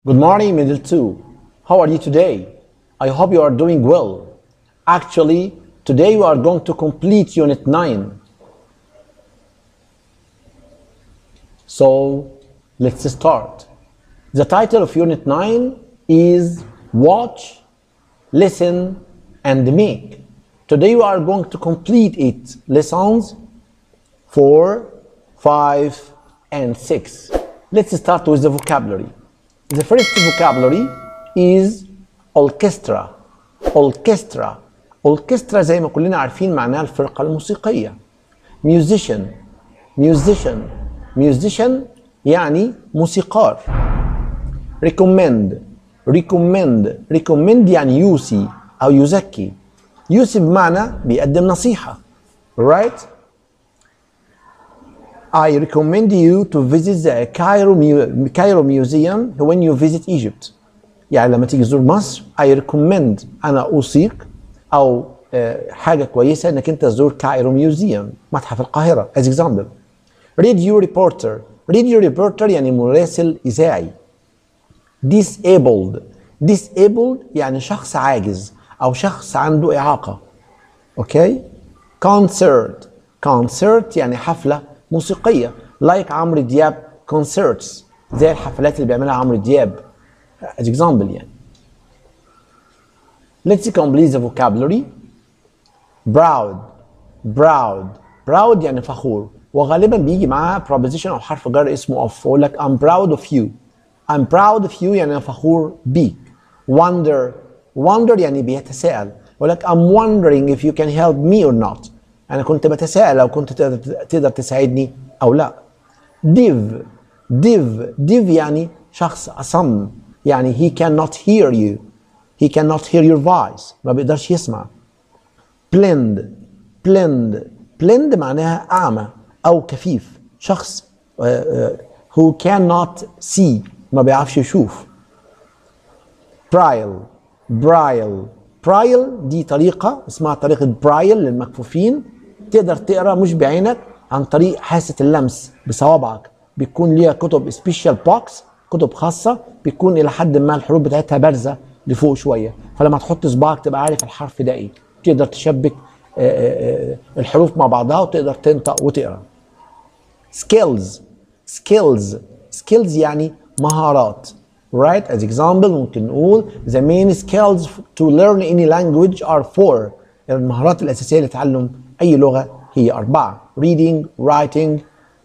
Good morning, Middle 2. How are you today? I hope you are doing well. Actually, today we are going to complete Unit 9. So, let's start. The title of Unit 9 is Watch, Listen, and Make. Today we are going to complete it. Lessons 4, 5, and 6. Let's start with the vocabulary. The first vocabulary is orchestra. orchestra. orchestra زي ما كلنا عارفين معناها الفرقة الموسيقية. musician. musician. musician يعني موسيقار. recommend. recommend. recommend يعني يوصي أو يزكي. يوصي بمعنى بيقدم نصيحة. right? I recommend you to visit the Cairo, Mu- Cairo Museum when you visit Egypt. يعني لما تيجي تزور مصر I recommend أنا أوصيك أو آه، حاجة كويسة إنك أنت تزور كايرو ميوزيوم متحف القاهرة as example. Radio reporter. Radio reporter يعني مراسل إذاعي. Disabled. Disabled يعني شخص عاجز أو شخص عنده إعاقة. اوكي كونسرت كونسرت يعني حفله موسيقيه لايك عمرو دياب كونسرتس زي الحفلات اللي بيعملها عمرو دياب as example يعني let's complete the vocabulary proud proud proud يعني فخور وغالبا بيجي معاه preposition او حرف جر اسمه of يقول لك I'm proud of you I'm proud of you يعني انا فخور بيك wonder wonder يعني بيتساءل يقول لك I'm wondering if you can help me or not انا كنت بتساءل لو كنت تقدر تقدر تساعدني او لا div div div يعني شخص أصم يعني he cannot hear you he cannot hear your voice ما بيقدرش يسمع blind blind blind معناها أعمى أو كفيف شخص آه، آه، who cannot see ما بيعرفش يشوف برايل برايل برايل دي طريقة اسمها طريقة برايل للمكفوفين تقدر تقرا مش بعينك عن طريق حاسة اللمس بصوابعك بيكون ليها كتب سبيشال بوكس كتب خاصة بيكون إلى حد ما الحروف بتاعتها بارزة لفوق شوية فلما تحط صباعك تبقى عارف الحرف ده إيه تقدر تشبك آه، آه، آه، الحروف مع بعضها وتقدر تنطق وتقرا skills skills skills يعني مهارات right as example ممكن نقول the main skills to learn any language are four المهارات الأساسية لتعلم أي لغة هي أربعة reading writing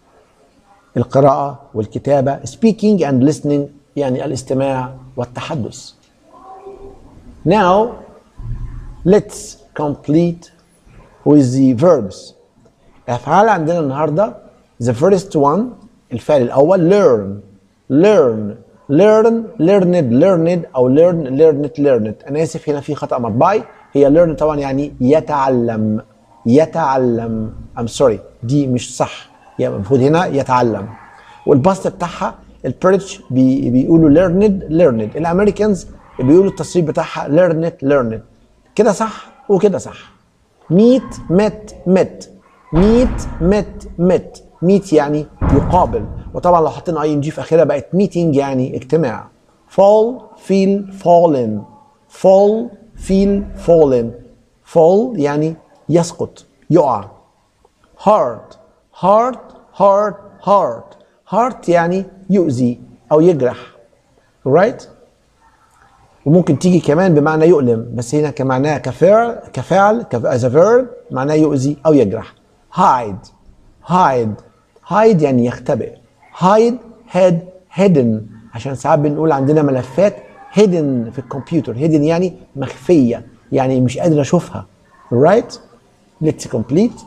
القراءة والكتابة speaking and listening يعني الاستماع والتحدث now let's complete with the verbs الافعال عندنا النهارده the first one الفعل الاول learn learn learn learned learned او learn learned learned انا اسف هنا في خطا مطبعي هي learn طبعا يعني يتعلم يتعلم I'm sorry دي مش صح يعني المفروض هنا يتعلم والباست بتاعها البريتش بي بيقولوا learned learned الامريكانز بيقولوا التصريف بتاعها learned learned كده صح وكده صح meet met met meet met met meet يعني يقابل وطبعا لو حطينا اي ان جي في اخرها بقت meeting يعني اجتماع fall feel fallen fall feel fallen fall يعني يسقط يقع heart heart heart heart heart يعني يؤذي او يجرح right وممكن تيجي كمان بمعنى يؤلم بس هنا كمعناها كفعل كفعل as a verb معناه يؤذي او يجرح hide hide hide يعني يختبئ hide head hidden عشان ساعات بنقول عندنا ملفات hidden في الكمبيوتر hidden يعني مخفية يعني مش قادر اشوفها right let's complete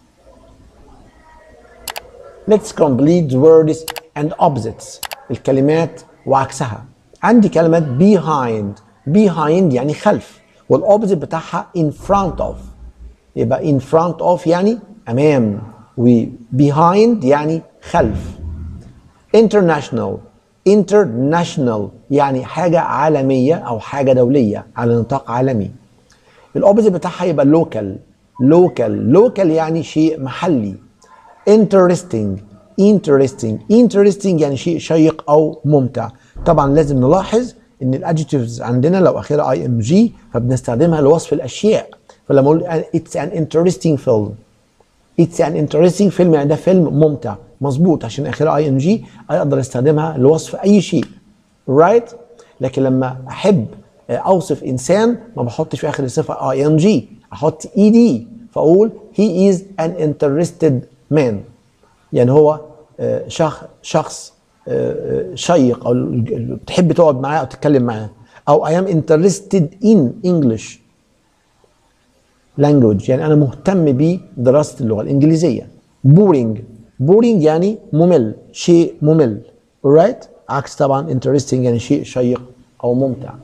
let's complete the words and opposites الكلمات وعكسها عندي كلمة behind behind يعني خلف والopposite بتاعها in front of يبقى in front of يعني أمام و behind يعني خلف international international يعني حاجة عالمية أو حاجة دولية على نطاق عالمي الأوبزيت بتاعها يبقى local local local يعني شيء محلي interesting interesting interesting يعني شيء شيق او ممتع طبعا لازم نلاحظ ان الادجectives عندنا لو اخرها اي ام جي فبنستخدمها لوصف الاشياء فلما اقول اتس ان انترستنج فيلم اتس ان انترستنج فيلم يعني ده فيلم ممتع مظبوط عشان اخرها اي ان جي اقدر استخدمها لوصف اي شيء رايت right? لكن لما احب اوصف انسان ما بحطش في اخر الصفه اي ان جي احط اي دي فاقول he is an interested man يعني هو شخص شخص شيق او بتحب تقعد معاه او تتكلم معاه او I am interested in English language يعني انا مهتم بدراسه اللغه الانجليزيه boring boring يعني ممل شيء ممل alright عكس طبعا interesting يعني شيء شيق او ممتع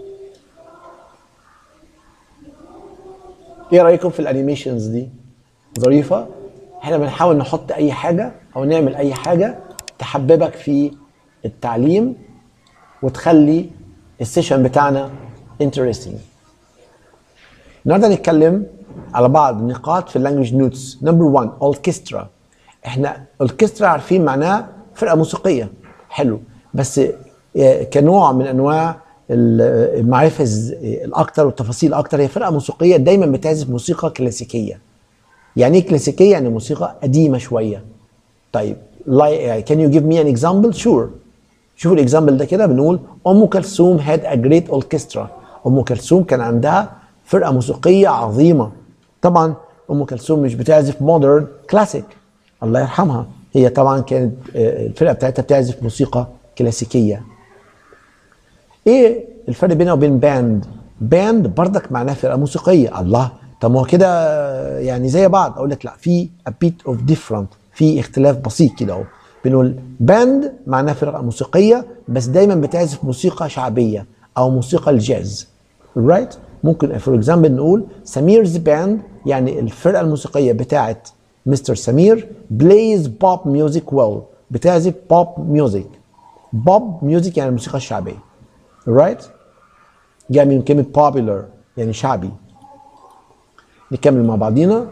ايه رايكم في الانيميشنز دي ظريفه احنا بنحاول نحط اي حاجه او نعمل اي حاجه تحببك في التعليم وتخلي السيشن بتاعنا interesting النهارده هنتكلم على بعض النقاط في اللانجوج نوتس نمبر 1 اوركسترا احنا اوركسترا عارفين معناها فرقه موسيقيه حلو بس كنوع من انواع المعرفه الاكثر والتفاصيل الاكثر هي فرقه موسيقيه دايما بتعزف موسيقى كلاسيكيه يعني ايه كلاسيكيه يعني موسيقى قديمه شويه طيب can you give me an example sure شوفوا الاكزامبل ده كده بنقول ام كلثوم had a great orchestra ام كلثوم كان عندها فرقه موسيقيه عظيمه طبعا ام كلثوم مش بتعزف مودرن كلاسيك الله يرحمها هي طبعا كانت الفرقه بتاعتها بتعزف موسيقى كلاسيكيه ايه الفرق بينها وبين باند باند بردك معناها فرقه موسيقيه الله طب ما هو كده يعني زي بعض اقول لك لا في a bit of different في اختلاف بسيط كده اهو بنقول باند معناها فرقه موسيقيه بس دايما بتعزف موسيقى شعبيه او موسيقى الجاز رايت right? ممكن فور اكزامبل نقول سميرز باند يعني الفرقه الموسيقيه بتاعت مستر سمير بلايز بوب ميوزك ويل بتعزف بوب ميوزك بوب ميوزك يعني الموسيقى الشعبيه رايت right? جاي من كلمه popular يعني شعبي نكمل مع بعضينا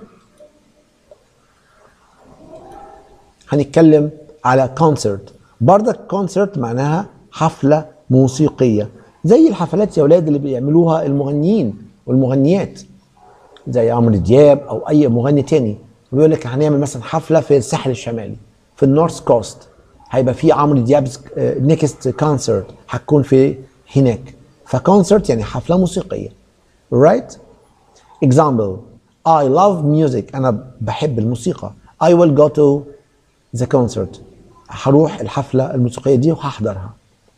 هنتكلم على كونسرت بردك كونسرت معناها حفلة موسيقية زي الحفلات يا ولاد اللي بيعملوها المغنيين والمغنيات زي عمرو دياب او اي مغني تاني بيقول لك هنعمل مثلا حفله في الساحل الشمالي في النورث كوست هيبقى في عمرو دياب نيكست كونسرت هتكون في هناك فكونسرت يعني حفله موسيقيه right example I love music انا بحب الموسيقى I will go to the concert هروح الحفله الموسيقيه دي وهحضرها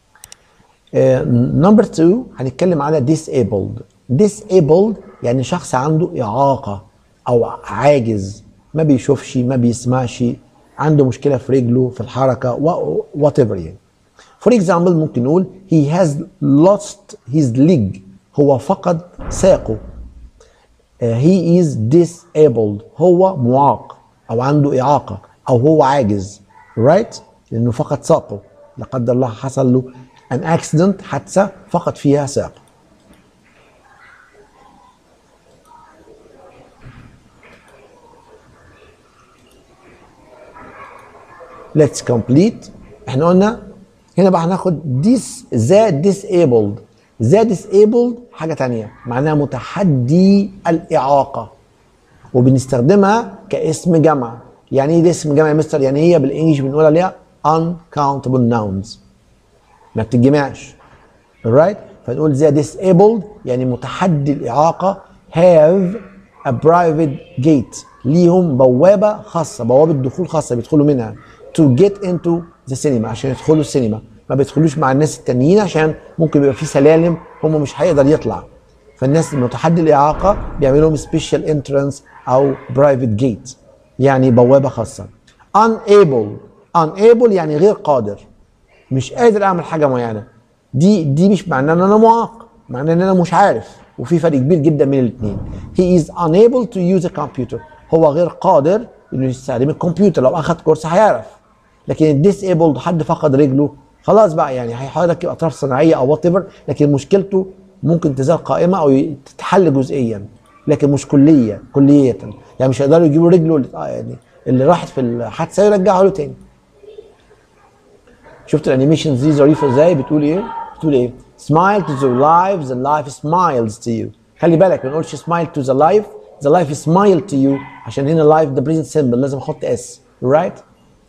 نمبر uh, 2 هنتكلم على disabled disabled يعني شخص عنده اعاقه او عاجز ما بيشوفش ما بيسمعش عنده مشكله في رجله في الحركه وات ايفر يعني فور اكزامبل ممكن نقول he has lost his leg هو فقد ساقه uh, he is disabled هو معاق او عنده اعاقه او هو عاجز right لانه فقد ساقه لا قدر الله حصل له ان اكسيدنت حادثه فقد فيها ساقه let's complete احنا قلنا هنا بقى هناخد this ذا disabled ذا disabled حاجة تانية معناها متحدي الإعاقة وبنستخدمها كاسم جمع يعني ايه اسم جمع يا مستر يعني هي بالانجلش بنقول عليها uncountable nouns ما بتتجمعش alright فنقول ذا disabled يعني متحدي الإعاقة have a private gate ليهم بوابة خاصة بوابة دخول خاصة بيدخلوا منها to get into the cinema عشان يدخلوا السينما ما بيدخلوش مع الناس التانيين عشان ممكن يبقى في سلالم هم مش هيقدر يطلع فالناس المتحدي الاعاقه بيعملوا لهم سبيشال انترنس او برايفت جيت يعني بوابه خاصه unable unable يعني غير قادر مش قادر اعمل حاجه معينه دي دي مش معناه ان انا معاق معناه ان انا مش عارف وفي فرق كبير جدا بين الاثنين he is unable to use a computer هو غير قادر انه يستخدم الكمبيوتر لو اخذ كورس هيعرف لكن الديسيبلد حد فقد رجله خلاص بقى يعني هيحاول يركب اطراف صناعيه او وات لكن مشكلته ممكن تزال قائمه او تتحل جزئيا لكن مش كليه كليه يعني مش هيقدروا يجيبوا رجله اللي يعني اللي راحت في الحادثه يرجعها له تاني شفت الانيميشنز دي ظريفه ازاي بتقول ايه بتقول ايه smile to the life the life smiles to you خلي بالك ما نقولش smile to the life the life smile to you عشان هنا life ده present simple لازم احط s right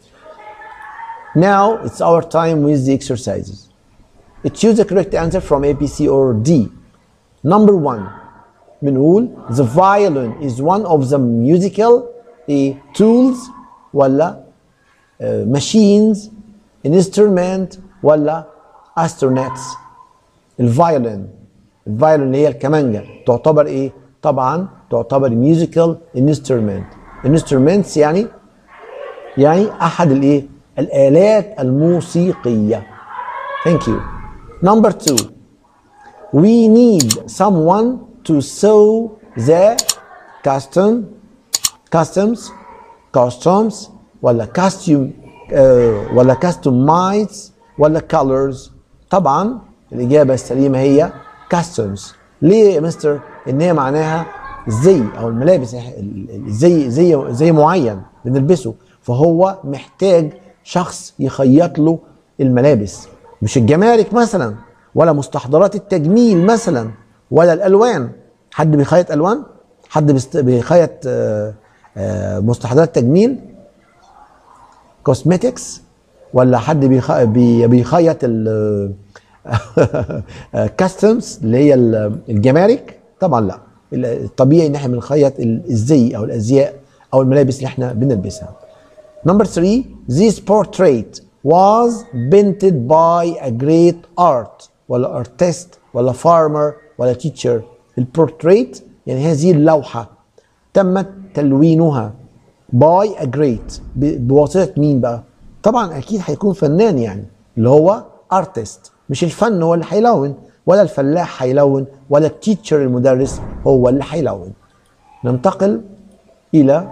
now it's our time with the exercises choose the correct answer from A, B, C or D number one بنقول the violin is one of the musical eh, tools ولا uh, machines instrument ولا astronauts الفايولين الفايولين اللي هي الكمانجة تعتبر ايه طبعا تعتبر musical instrument instruments يعني يعني احد الايه الالات الموسيقيه thank you number two we need someone to sew the custom customs costumes ولا costume uh, ولا customize ولا colors طبعا الإجابة السليمة هي customs ليه يا مستر؟ إن هي معناها الزي أو الملابس الزي زي زي معين بنلبسه فهو محتاج شخص يخيط له الملابس مش الجمارك مثلا ولا مستحضرات التجميل مثلا ولا الألوان حد بيخيط ألوان؟ حد بيست- بيخيط آه، آه، مستحضرات تجميل كوسمتكس ولا حد بيخ- بي- بيخيط ال كاستمز اللي هي ال- الجمارك طبعا لا الطبيعي ان احنا بنخيط ال- الزي او الازياء او الملابس اللي احنا بنلبسها Number three, this portrait was painted by a great art ولا artist ولا farmer ولا teacher. البورتريت يعني هذه اللوحة تمت تلوينها by a great ب- بواسطة مين بقى؟ طبعا أكيد هيكون فنان يعني اللي هو artist مش الفن هو اللي هيلون ولا الفلاح هيلون ولا التيتشر المدرس هو اللي هيلون. ننتقل إلى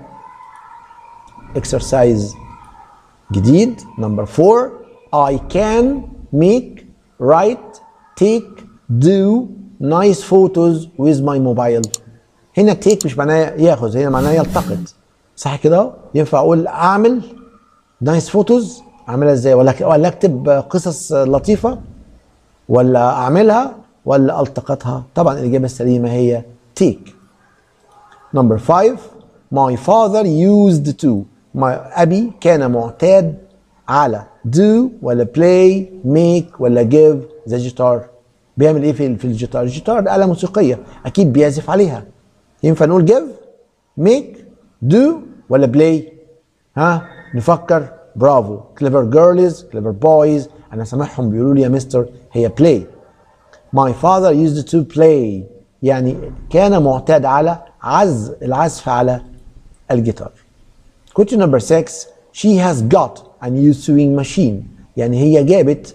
exercise جديد number four I can make write take do nice photos with my mobile هنا take مش معناه ياخذ هنا معناه يلتقط صح كده اهو؟ ينفع اقول اعمل نايس فوتوز اعملها ازاي ولا ولا اكتب قصص لطيفه ولا اعملها ولا التقطها طبعا الاجابه السليمه هي take Number five, my father used to. My أبي كان معتاد على do ولا play make ولا give the guitar. بيعمل ايه في في الجيتار؟ الجيتار ده آلة موسيقية أكيد بيعزف عليها. ينفع نقول give make do ولا play؟ ها نفكر برافو clever girls clever boys أنا سامعهم بيقولوا لي يا مستر هي play. My father used to play يعني كان معتاد على عزف العزف على الجيتار. Question number six she has got a new sewing machine يعني هي جابت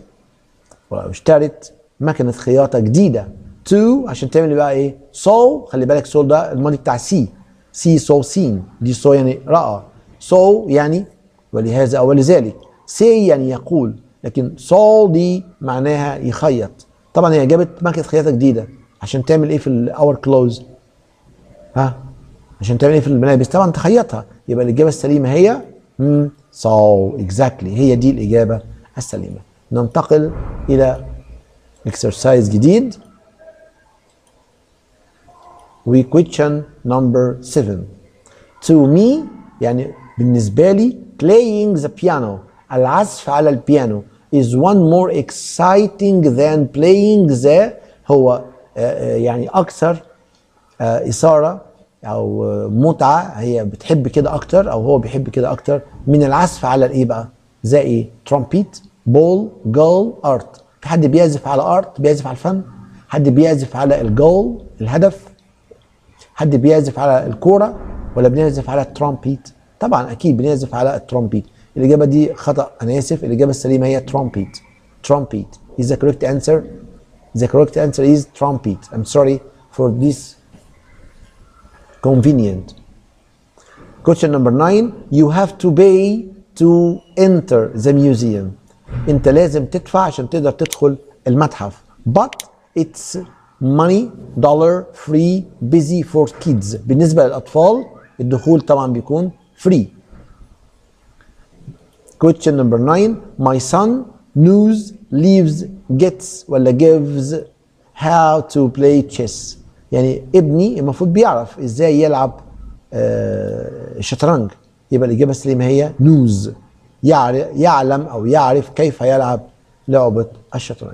واشترت مكنة خياطة جديدة to عشان تعمل بقى ايه so خلي بالك so ده الماضي بتاع سي سي so سين دي so يعني رأى so يعني ولهذا او ولذلك say يعني يقول لكن so دي معناها يخيط طبعا هي جابت مكنة خياطة جديدة عشان تعمل ايه في الاور كلوز ها عشان تعمل ايه في الملابس طبعا تخيطها يبقى الاجابه السليمه هي مم so exactly هي دي الاجابه السليمه ننتقل الى exercise جديد we question number 7 to me يعني بالنسبة لي playing the piano العزف على البيانو is one more exciting than playing the هو آه، آه، يعني أكثر آه، إثارة أو آه، متعة هي بتحب كده أكتر أو هو بيحب كده أكتر من العزف على الإيه بقى؟ زي إيه؟ ترومبيت بول جول أرت في حد بيعزف على أرت بيعزف على الفن حد بيعزف على الجول الهدف حد بيعزف على الكوره ولا بنعزف على الترومبيت طبعا اكيد بنعزف على الترومبيت الاجابه دي خطا انا اسف الاجابه السليمه هي ترومبيت ترومبيت is the correct answer the correct answer is trumpet I'm sorry for this convenient question number nine you have to pay to enter the museum انت لازم تدفع عشان تقدر تدخل المتحف but it's money dollar free busy for kids بالنسبة للأطفال الدخول طبعا بيكون free question number nine my son knows leaves gets ولا gives how to play chess يعني ابني المفروض بيعرف ازاي يلعب آه، الشطرنج يبقى الإجابة السليمة هي knows يعلم أو يعرف كيف يلعب لعبة الشطرنج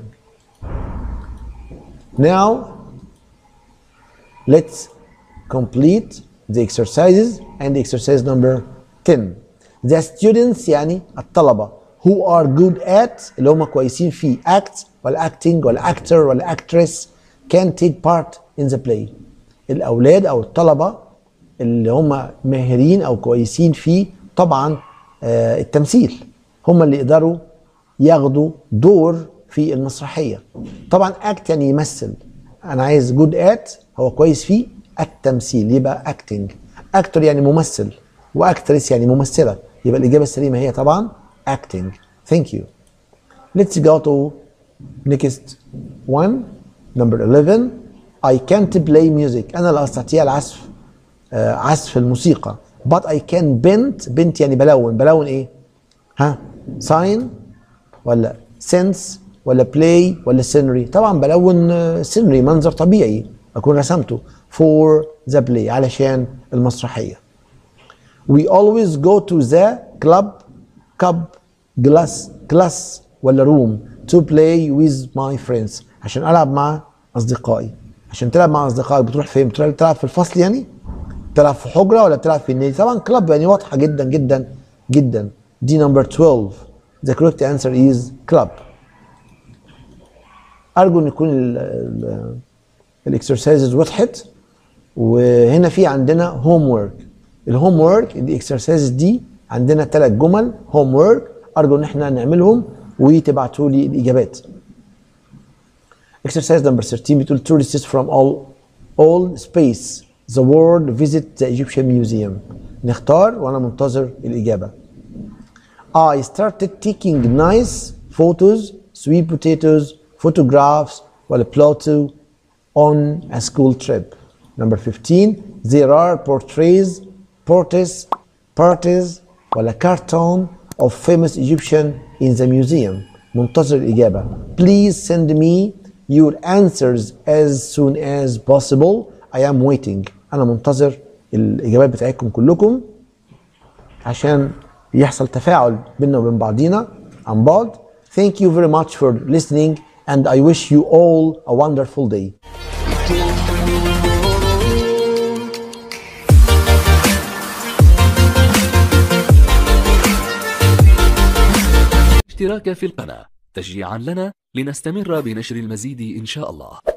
Now let's complete the exercises and exercise number 10 The students يعني الطلبة who are good at اللي هم كويسين في act ولا acting ولا actor ولا actress can take part in the play الأولاد أو الطلبة اللي هم ماهرين أو كويسين في طبعا آه التمثيل هم اللي يقدروا ياخدوا دور في المسرحية طبعا act يعني يمثل أنا عايز good at هو كويس فيه التمثيل يبقى acting actor يعني ممثل واكترس يعني ممثله يبقى الاجابه السليمه هي طبعا acting thank you let's go to next one number 11 I can't play music انا لا استطيع العزف آه عزف الموسيقى but I can bend bend يعني بلون بلون ايه ها sign ولا sense ولا play ولا scenery طبعا بلون scenery منظر طبيعي اكون رسمته for the play علشان المسرحيه we always go to the club cup glass class ولا room to play with my friends عشان العب مع اصدقائي عشان تلعب مع اصدقائك بتروح فين بتروح تلعب في الفصل يعني تلعب في حجره ولا بتلعب في النادي طبعا كلاب يعني واضحه جدا جدا جدا دي نمبر 12 the correct answer is club ارجو ان يكون الاكسرسايزز وضحت وهنا في عندنا هوم ورك الهوم ورك الاكسرسايز دي عندنا ثلاث جمل هوم ورك ارجو ان احنا نعملهم وتبعتوا لي الاجابات exercise number 13 بتقول tourists from all all space the world visit the Egyptian museum نختار وانا منتظر الاجابه I started taking nice photos sweet potatoes photographs ولا photo on a school trip number 15 there are portraits portraits parties ولا cartoon of famous Egyptian in the museum منتظر الإجابة please send me your answers as soon as possible I am waiting أنا منتظر الإجابات بتاعتكم كلكم عشان يحصل تفاعل بيننا وبين بعضينا عن بعض Thank you very much for listening and I wish you all a wonderful day اشتراك في القناة تشجيعا لنا لنستمر بنشر المزيد إن شاء الله